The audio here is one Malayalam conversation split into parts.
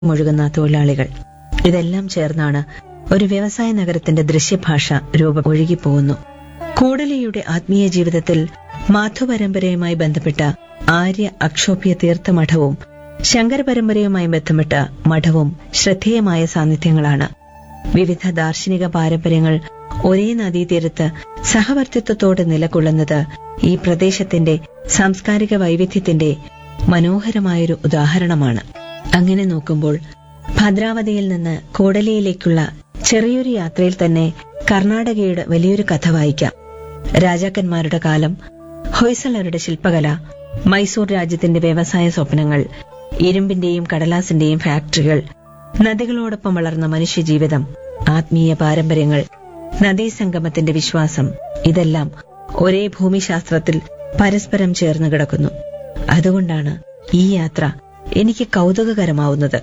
ഒഴുകുന്ന തൊഴിലാളികൾ ഇതെല്ലാം ചേർന്നാണ് ഒരു വ്യവസായ നഗരത്തിന്റെ ദൃശ്യഭാഷ രൂപം ഒഴുകിപ്പോകുന്നു കൂടലിയുടെ ആത്മീയ ജീവിതത്തിൽ മാധുപരമ്പരയുമായി ബന്ധപ്പെട്ട ആര്യ അക്ഷോഭ്യ തീർത്ഥമഠവും ശങ്കര പരമ്പരയുമായി ബന്ധപ്പെട്ട മഠവും ശ്രദ്ധേയമായ സാന്നിധ്യങ്ങളാണ് വിവിധ ദാർശനിക പാരമ്പര്യങ്ങൾ ഒരേ നദീതീരത്ത് സഹവർത്തിത്വത്തോടെ നിലകൊള്ളുന്നത് ഈ പ്രദേശത്തിന്റെ സാംസ്കാരിക വൈവിധ്യത്തിന്റെ മനോഹരമായൊരു ഉദാഹരണമാണ് അങ്ങനെ നോക്കുമ്പോൾ ഭദ്രാവതിയിൽ നിന്ന് കൂടലിയിലേക്കുള്ള ചെറിയൊരു യാത്രയിൽ തന്നെ കർണാടകയുടെ വലിയൊരു കഥ വായിക്കാം രാജാക്കന്മാരുടെ കാലം ഹൊയ്സളരുടെ ശില്പകല മൈസൂർ രാജ്യത്തിന്റെ വ്യവസായ സ്വപ്നങ്ങൾ ഇരുമ്പിന്റെയും കടലാസിന്റെയും ഫാക്ടറികൾ നദികളോടൊപ്പം വളർന്ന മനുഷ്യജീവിതം ആത്മീയ പാരമ്പര്യങ്ങൾ നദീസംഗമത്തിന്റെ വിശ്വാസം ഇതെല്ലാം ഒരേ ഭൂമിശാസ്ത്രത്തിൽ പരസ്പരം ചേർന്ന് കിടക്കുന്നു അതുകൊണ്ടാണ് ഈ യാത്ര എനിക്ക് കൗതുകകരമാവുന്നത്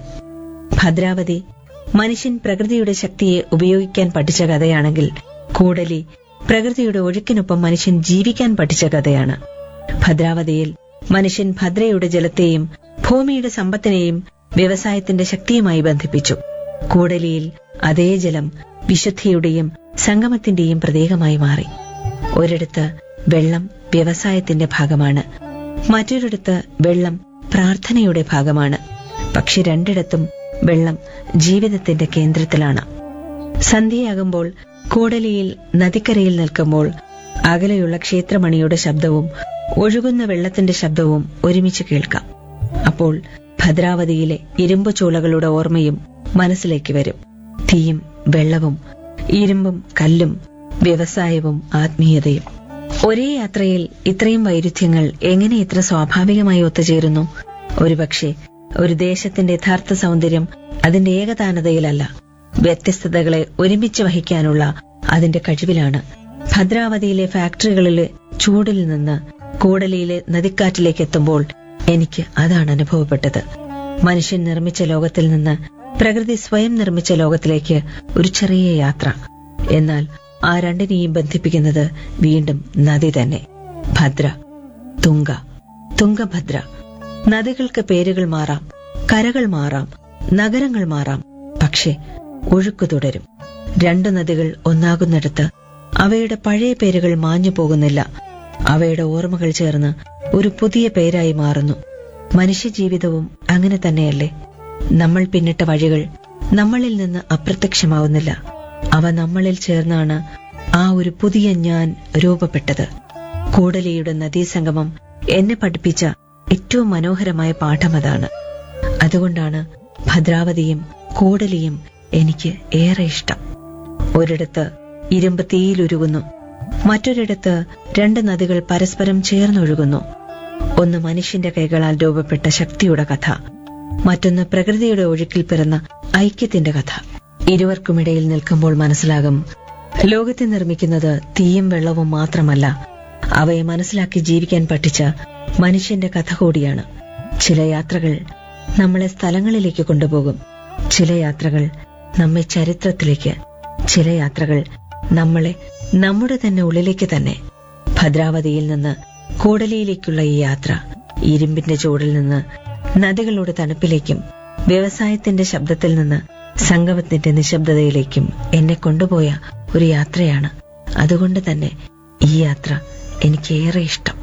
ഭദ്രാവതി മനുഷ്യൻ പ്രകൃതിയുടെ ശക്തിയെ ഉപയോഗിക്കാൻ പഠിച്ച കഥയാണെങ്കിൽ കൂടലി പ്രകൃതിയുടെ ഒഴുക്കിനൊപ്പം മനുഷ്യൻ ജീവിക്കാൻ പഠിച്ച കഥയാണ് ഭദ്രാവതിയിൽ മനുഷ്യൻ ഭദ്രയുടെ ജലത്തെയും ഭൂമിയുടെ സമ്പത്തിനെയും വ്യവസായത്തിന്റെ ശക്തിയുമായി ബന്ധിപ്പിച്ചു കൂടലിയിൽ അതേ ജലം വിശുദ്ധിയുടെയും സംഗമത്തിന്റെയും പ്രതീകമായി മാറി ഒരിടത്ത് വെള്ളം വ്യവസായത്തിന്റെ ഭാഗമാണ് മറ്റൊരിടത്ത് വെള്ളം പ്രാർത്ഥനയുടെ ഭാഗമാണ് പക്ഷെ രണ്ടിടത്തും വെള്ളം ജീവിതത്തിന്റെ കേന്ദ്രത്തിലാണ് സന്ധ്യയാകുമ്പോൾ കൂടലിയിൽ നദിക്കരയിൽ നിൽക്കുമ്പോൾ അകലെയുള്ള ക്ഷേത്രമണിയുടെ ശബ്ദവും ഒഴുകുന്ന വെള്ളത്തിന്റെ ശബ്ദവും ഒരുമിച്ച് കേൾക്കാം അപ്പോൾ ഭദ്രാവതിയിലെ ഇരുമ്പു ചൂളകളുടെ ഓർമ്മയും മനസ്സിലേക്ക് വരും തീയും വെള്ളവും ഇരുമ്പും കല്ലും വ്യവസായവും ആത്മീയതയും ഒരേ യാത്രയിൽ ഇത്രയും വൈരുദ്ധ്യങ്ങൾ എങ്ങനെ ഇത്ര സ്വാഭാവികമായി ഒത്തുചേരുന്നു ഒരുപക്ഷെ ഒരു ദേശത്തിന്റെ യഥാർത്ഥ സൗന്ദര്യം അതിന്റെ ഏകതാനതയിലല്ല വ്യത്യസ്തതകളെ ഒരുമിച്ച് വഹിക്കാനുള്ള അതിന്റെ കഴിവിലാണ് ഭദ്രാവതിയിലെ ഫാക്ടറികളിലെ ചൂടിൽ നിന്ന് കൂടലിയിലെ നദിക്കാറ്റിലേക്ക് എത്തുമ്പോൾ എനിക്ക് അതാണ് അനുഭവപ്പെട്ടത് മനുഷ്യൻ നിർമ്മിച്ച ലോകത്തിൽ നിന്ന് പ്രകൃതി സ്വയം നിർമ്മിച്ച ലോകത്തിലേക്ക് ഒരു ചെറിയ യാത്ര എന്നാൽ ആ രണ്ടിനെയും ബന്ധിപ്പിക്കുന്നത് വീണ്ടും നദി തന്നെ ഭദ്ര തുങ്ക തുങ്കഭദ്ര നദികൾക്ക് പേരുകൾ മാറാം കരകൾ മാറാം നഗരങ്ങൾ മാറാം പക്ഷേ ഒഴുക്ക് തുടരും രണ്ടു നദികൾ ഒന്നാകുന്നിടത്ത് അവയുടെ പഴയ പേരുകൾ മാഞ്ഞു പോകുന്നില്ല അവയുടെ ഓർമ്മകൾ ചേർന്ന് ഒരു പുതിയ പേരായി മാറുന്നു മനുഷ്യജീവിതവും അങ്ങനെ തന്നെയല്ലേ നമ്മൾ പിന്നിട്ട വഴികൾ നമ്മളിൽ നിന്ന് അപ്രത്യക്ഷമാവുന്നില്ല അവ നമ്മളിൽ ചേർന്നാണ് ആ ഒരു പുതിയ ഞാൻ രൂപപ്പെട്ടത് കൂടലിയുടെ നദീസംഗമം എന്നെ പഠിപ്പിച്ച ഏറ്റവും മനോഹരമായ പാഠമതാണ് അതുകൊണ്ടാണ് ഭദ്രാവതിയും കൂടലിയും എനിക്ക് ഏറെ ഇഷ്ടം ഒരിടത്ത് ഇരുമ്പ് തീയിലുരുകുന്നു മറ്റൊരിടത്ത് രണ്ട് നദികൾ പരസ്പരം ചേർന്നൊഴുകുന്നു ഒന്ന് മനുഷ്യന്റെ കൈകളാൽ രൂപപ്പെട്ട ശക്തിയുടെ കഥ മറ്റൊന്ന് പ്രകൃതിയുടെ ഒഴുക്കിൽ പിറന്ന ഐക്യത്തിന്റെ കഥ ഇരുവർക്കുമിടയിൽ നിൽക്കുമ്പോൾ മനസ്സിലാകും ലോകത്തെ നിർമ്മിക്കുന്നത് തീയും വെള്ളവും മാത്രമല്ല അവയെ മനസ്സിലാക്കി ജീവിക്കാൻ പഠിച്ച മനുഷ്യന്റെ കഥ കൂടിയാണ് ചില യാത്രകൾ നമ്മളെ സ്ഥലങ്ങളിലേക്ക് കൊണ്ടുപോകും ചില യാത്രകൾ നമ്മെ ചരിത്രത്തിലേക്ക് ചില യാത്രകൾ നമ്മളെ നമ്മുടെ തന്നെ ഉള്ളിലേക്ക് തന്നെ ഭദ്രാവതിയിൽ നിന്ന് കൂടലിയിലേക്കുള്ള ഈ യാത്ര ഇരുമ്പിന്റെ ചൂടിൽ നിന്ന് നദികളുടെ തണുപ്പിലേക്കും വ്യവസായത്തിന്റെ ശബ്ദത്തിൽ നിന്ന് സംഗമത്തിന്റെ നിശബ്ദതയിലേക്കും എന്നെ കൊണ്ടുപോയ ഒരു യാത്രയാണ് അതുകൊണ്ട് തന്നെ ഈ യാത്ര എനിക്കേറെ ഇഷ്ടം